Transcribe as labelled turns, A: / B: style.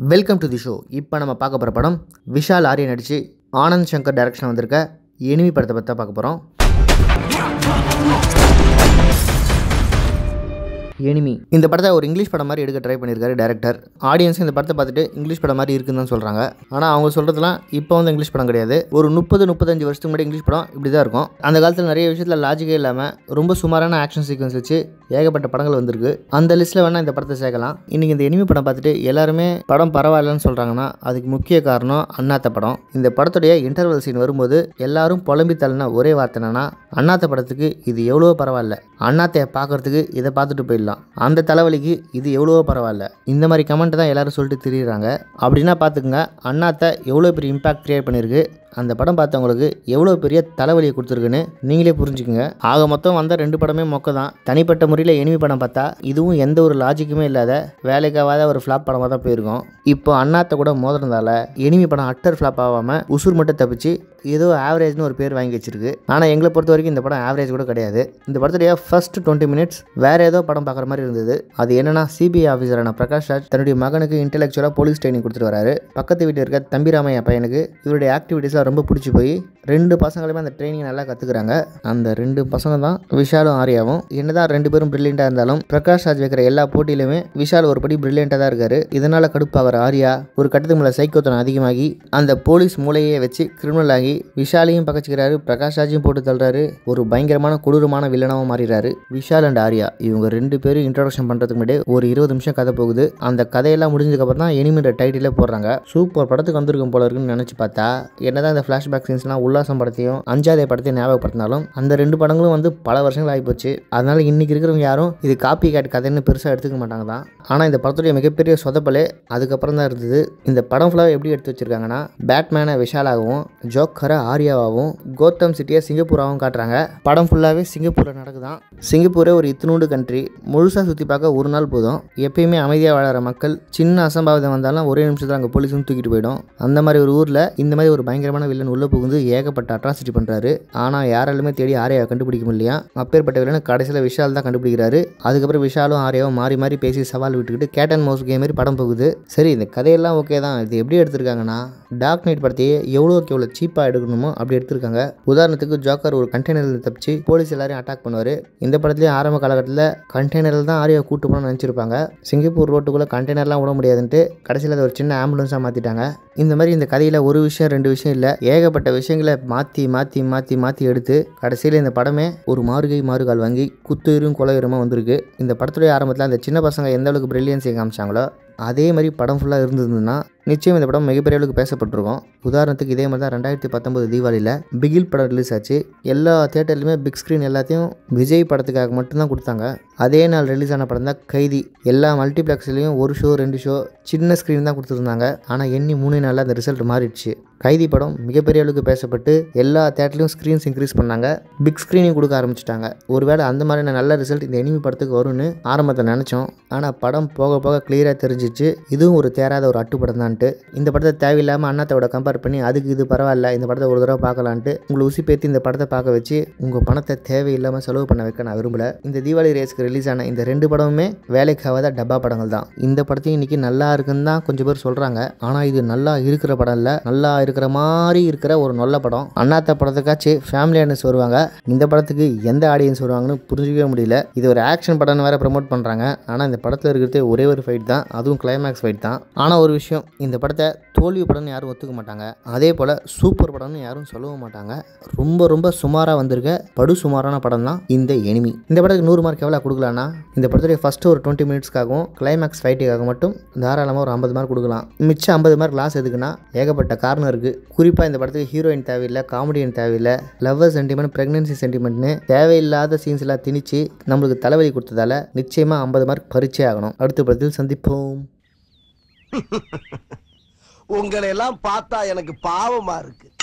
A: welcome to the show இப்போ நம்ம பார்க்க போகிற படம் விஷால் ஆரியன் நடித்து ஆனந்த் சங்கர் டைரக்ஷன் வந்திருக்க எனிமி படத்தை பற்றி தான் பார்க்க போகிறோம் எனிமி இந்த படத்தை ஒரு இங்கிலீஷ் படம் மாதிரி எடுக்க ட்ரை பண்ணியிருக்காரு டேரக்டர் ஆடியன்ஸ் இந்த படத்தை பார்த்துட்டு இங்கிலீஷ் படம் மாதிரி இருக்குன்னு தான் சொல்கிறாங்க ஆனால் அவங்க சொல்கிறதுலாம் இப்போ வந்து இங்கிலீஷ் படம் கிடையாது ஒரு முப்பது முப்பத்தஞ்சு வருஷத்துக்கு முன்னாடி இங்கிலீஷ் படம் இப்படி தான் இருக்கும் அந்த காலத்தில் நிறைய விஷயத்தில் லாஜிக்கே இல்லாமல் ரொம்ப சுமாரான ஆக்ஷன் சீக்வன்ஸ் வச்சு ஏகப்பட்ட படங்கள் வந்திருக்கு அந்த லிஸ்ட்டில் வேணால் இந்த படத்தை சேர்க்கலாம் இன்றைக்கி இந்த எனிமி படம் பார்த்துட்டு எல்லாருமே படம் பரவாயில்லன்னு சொல்கிறாங்கன்னா அதுக்கு முக்கிய காரணம் அண்ணாத்த படம் இந்த படத்துடைய இன்டர்வல் சீன் வரும்போது எல்லாரும் புலம்பி தள்ளின ஒரே வார்த்தை என்னன்னா அண்ணாத்த படத்துக்கு இது எவ்வளவோ பரவாயில்ல அண்ணாத்தையை பார்க்கறதுக்கு இதை பார்த்துட்டு போயிடலாம் அந்த தலைவலிக்கு இது எவ்வளவோ பரவாயில்ல இந்த மாதிரி கமெண்ட் தான் எல்லாரும் சொல்லிட்டு திரியிறாங்க அப்படின்னா பார்த்துக்குங்க அண்ணாத்தை எவ்வளோ பெரிய இம்பாக்ட் கிரியேட் பண்ணியிருக்கு அந்த படம் பார்த்தவங்களுக்கு எவ்வளோ பெரிய தலைவலியை கொடுத்துருக்குன்னு நீங்களே புரிஞ்சுக்குங்க ஆக மொத்தம் வந்த ரெண்டு படமே மொக்க தான் தனிப்பட்ட முறையில் எனிமி படம் பார்த்தா இதுவும் எந்த ஒரு லாஜிக்குமே இல்லாத வேலைக்காவாத ஒரு ஃப்ளாப் படமாக தான் போயிருக்கும் இப்போ அண்ணாத்த கூட மோதிரந்தால எனிமி படம் அட்டர் ஃப்ளாப் ஆகாமல் உசூர் மட்டும் தப்பிச்சு ஏதோ ஆவரேஜ்னு ஒரு பேர் வாங்கி வச்சிருக்கு ஆனால் எங்களை பொறுத்த வரைக்கும் இந்த படம் ஆவரேஜ் கூட கிடையாது இந்த படத்துடைய ஃபர்ஸ்ட் டுவெண்ட்டி மினிட்ஸ் வேற ஏதோ படம் பார்க்குற மாதிரி இருந்தது அது என்னன்னா சிபிஐ ஆஃபீஸரான பிரகாஷ் ராஜ் தன்னுடைய மகனுக்கு இன்டெலெக்சுவலாக போலீஸ் ட்ரைனிங் கொடுத்துட்டு வராரு பக்கத்து வீட்டில் இருக்க தம்பிராமையா பையனுக்கு இவருடைய ஆக்டிவிட்டீஸ்லாம் ரொம்ப பிடிச்சி போய் ரெண்டு பசங்களுமே அந்த ட்ரைனிங் நல்லா கற்றுக்குறாங்க அந்த ரெண்டு பசங்க தான் விஷாலும் ஆர்யாவும் என்னதான் ரெண்டு பேரும் பிரில்லியண்டாக இருந்தாலும் பிரகாஷ் ராஜ் வைக்கிற எல்லா போட்டியிலுமே விஷால் ஒரு படி பிரில்லியண்டாக தான் இருக்காரு இதனால் கடுப்பாகிற ஆர்யா ஒரு கட்டத்துக்கு மேலே சைக்கோத்தனம் அதிகமாகி அந்த போலீஸ் மூளையை வச்சு கிரிமினல் ஆகி விஷாலையும் பக்கச்சிக்கிறாரு பிரகாஷ் ராஜையும் போட்டு தள்ளுறாரு ஒரு பயங்கரமான கொடூரமான வில்லனாகவும் மாறிடுறாரு விஷால் அண்ட் ஆர்யா இவங்க ரெண்டு பேரும் இன்ட்ரோடக்ஷன் பண்ணுறதுக்கு முன்னாடி ஒரு இருபது நிமிஷம் கதை போகுது அந்த கதையெல்லாம் முடிஞ்சதுக்கப்புறம் தான் எனிமின்ற டைட்டிலே போடுறாங்க சூப்பர் படத்துக்கு வந்திருக்கும் போல இருக்குன்னு நினச்சி பார்த்தா என்னதான் இந்த ஃப்ளாஷ்பேக் சீன்ஸ்லாம் உல்லாசம் படத்தையும் அஞ்சாதே படத்தையும் ஞாபகப்படுத்தினாலும் அந்த ரெண்டு படங்களும் வந்து பல வருஷங்கள் ஆகிப்போச்சு அதனால இன்னைக்கு இருக்கிறவங்க யாரும் இது காப்பி கேட் கதைன்னு பெருசாக எடுத்துக்க மாட்டாங்க தான் ஆனால் இந்த படத்துடைய மிகப்பெரிய சொதப்பலே அதுக்கப்புறம் தான் இருந்தது இந்த படம் ஃபுல்லாக எப்படி எடுத்து வச்சிருக்காங்கன்னா பேட்மேனை விஷாலாகவும் ஜோக்கரை ஆர்யாவாகவும் கோத்தம் சிட்டியை சிங்கப்பூராகவும் காட்டுறாங்க படம் ஃபுல்லாகவே சிங்கப்பூரில் நடக்குதான் சிங்கப்பூரே ஒரு இத்தினூண்டு கண்ட்ரி முழுசாக சுற்றி பார்க்க ஒரு நாள் போதும் எப்பயுமே அமைதியாக வாழற மக்கள் சின்ன அசம்பாவிதம் வந்தாலும் ஒரே நிமிஷத்தில் அங்கே போலீஸ் வந்து தூக்கிட்டு போயிடும் அந்த மாதிரி ஒரு ஊரில் இந்த மாதிரி ஒரு பயங்கரமான வில்லன் உள்ளே புகுந்து ஏகப்பட்ட அட்ராசிட்டி பண்ணுறாரு ஆனால் யாராலுமே தேடி ஆர்யாவை கண்டுபிடிக்க முடியலையா அப்பேற்பட்ட வில்லனை கடைசியில் விஷால் தான் கண்டுபிடிக்கிறாரு அதுக்கப்புறம் விஷாலும் ஆர்யாவும் மாறி மாறி பேசி சவால் விட்டுக்கிட்டு கேட் அண்ட் மவுஸ் கேம் மாதிரி படம் போகுது சரி இந்த கதையெல்லாம் ஓகே தான் இது எப்படி எடுத்திருக்காங்கன்னா டார்க் நைட் படத்தையே எவ்வளோக்கு எவ்வளோ சீப்பாக எடுக்கணுமோ அப்படி எடுத்திருக்காங்க உதாரணத்துக்கு ஜோக்கர் ஒரு கண்டெய்னரில் தப்பிச்சு போலீஸ் எல்லாரையும் அட்டாக் பண்ணுவார் இந்த படத்துலேயும் ஆரம்ப காலகட்டத்தில் கண்டெய்னரில் தான் ஆரியா கூட்டு போகணும்னு நினச்சிருப்பாங்க சிங்கப்பூர் ரோட்டுக்குள்ளே கண்டெய்னர்லாம் விட முடியாதுன்ட்டு கடைசியில் அதை ஒரு சின்ன ஆம்புலன்ஸாக மாற்றிட்டாங்க இந்த மாதிரி இந்த கதையில் ஒரு விஷயம் ரெண்டு விஷயம் இல்லை ஏகப்பட்ட விஷயங்களை மாற்றி மாற்றி மாற்றி மாற்றி எடுத்து கடைசியில் இந்த படமே ஒரு மாறுகை மாறுகால் வாங்கி குத்துயிரும் கொலையுரமாக வந்திருக்கு இந்த படத்துடைய ஆரம்பத்தில் அந்த சின்ன பசங்க எந்த அளவுக்கு பிரில்லியன்ஸை காமிச்சாங்களோ அதே மாதிரி படம் ஃபுல்லாக இருந்ததுன்னா நிச்சயம் இந்த படம் மிகப்பெரிய அளவுக்கு பேசப்பட்டிருக்கும் உதாரணத்துக்கு இதே மாதிரி தான் ரெண்டாயிரத்தி பத்தொம்பது தீபாவளியில் பிகில் படம் ரிலீஸ் ஆச்சு எல்லா தேட்டர்லையுமே பிக் ஸ்க்ரீன் எல்லாத்தையும் விஜய் படத்துக்காக மட்டும்தான் கொடுத்தாங்க அதே நாள் ரிலீஸ் ஆன படம் தான் கைதி எல்லா மல்டிப்ளெக்ஸ்லேயும் ஒரு ஷோ ரெண்டு ஷோ சின்ன ஸ்க்ரீன் தான் கொடுத்துருந்தாங்க ஆனால் எண்ணி மூணு நாளில் அந்த ரிசல்ட் மாறிடுச்சு கைதி படம் மிகப்பெரிய அளவுக்கு பேசப்பட்டு எல்லா தேட்டர்லையும் ஸ்க்ரீன்ஸ் இன்க்ரீஸ் பண்ணாங்க பிக் ஸ்க்ரீனையும் கொடுக்க ஆரம்பிச்சிட்டாங்க ஒருவேளை அந்த மாதிரியான நல்ல ரிசல்ட் இந்த எனிமி படத்துக்கு வரும்னு ஆரம்பத்தில் நினச்சோம் ஆனால் படம் போக போக கிளியராக தெரிஞ்சிச்சு இதுவும் ஒரு தேராத ஒரு அட்டு படம் தான்ட்டு இந்த படத்தை தேவையில்லாமல் அண்ணாத்தோட கம்பேர் பண்ணி அதுக்கு இது பரவாயில்ல இந்த படத்தை ஒரு தடவை பார்க்கலான்ட்டு உங்களை உசி பேத்தி இந்த படத்தை பார்க்க வச்சு உங்கள் பணத்தை தேவையில்லாமல் செலவு பண்ண வைக்க நான் விரும்பல இந்த தீபாவளி ரேஸ்க்கு ரிலீஸ் ஆன இந்த ரெண்டு படமுமே வேலைக்காகாத டப்பா படங்கள் தான் இந்த படத்தையும் இன்னைக்கு நல்லா இருக்குன்னு தான் கொஞ்சம் பேர் சொல்கிறாங்க ஆனால் இது நல்லா இருக்கிற படம் இல்லை நல்லா இருக்கிற மாதிரி இருக்கிற ஒரு நல்ல படம் அண்ணாத்த படத்துக்காச்சு ஃபேமிலி ஆடியன்ஸ் வருவாங்க இந்த படத்துக்கு எந்த ஆடியன்ஸ் வருவாங்கன்னு புரிஞ்சிக்கவே முடியல இது ஒரு ஆக்ஷன் படம்னு வேற ப்ரமோட் பண்ணுறாங்க ஆனால் இந்த படத்தில் இருக்கிறதே ஒரே ஒரு ஃபைட் தான் அதுவும் கிளைமேக்ஸ் ஃபைட் தான் ஆனால் ஒரு விஷயம் இந்த படத்தை தோல்வி படம்னு யாரும் ஒத்துக்க மாட்டாங்க அதே போல் சூப்பர் படம்னு யாரும் சொல்லவும் மாட்டாங்க ரொம்ப ரொம்ப சுமாராக வந்திருக்க படு சுமாரான படம் தான் இந்த எனிமி இந்த படத்துக்கு நூறு மார்க் எவ்வளோ கொடுக்கலான்னா இந்த படத்துடைய ஃபஸ்ட்டு ஒரு டுவெண்ட்டி மினிட்ஸ்க்காகவும் கிளைமேக்ஸ் ஃபைட்டுக்காக மட்டும் தாராளமாக ஒரு ஐம்பது மார்க் கொடுக்கலாம் மிச்சம் ஐம்பது மார்க் லாஸ் எதுக்குன்னா ஏகப்பட்ட காரணம் இருக்குது குறிப்பாக இந்த படத்துக்கு ஹீரோயின் தேவையில்லை காமெடியன் தேவையில்லை லவ்வர் சென்டிமெண்ட் ப்ரெக்னன்சி சென்டிமெண்ட்னு தேவையில்லாத சீன்ஸ் எல்லாம் திணிச்சு நம்மளுக்கு தலைவலி கொடுத்ததால நிச்சயமாக ஐம்பது மார்க் பரிச்சே ஆகணும் அடுத்த படத்தில் சந்திப்போம்
B: உங்களை எல்லாம் பார்த்தா எனக்கு பாவமா இருக்கு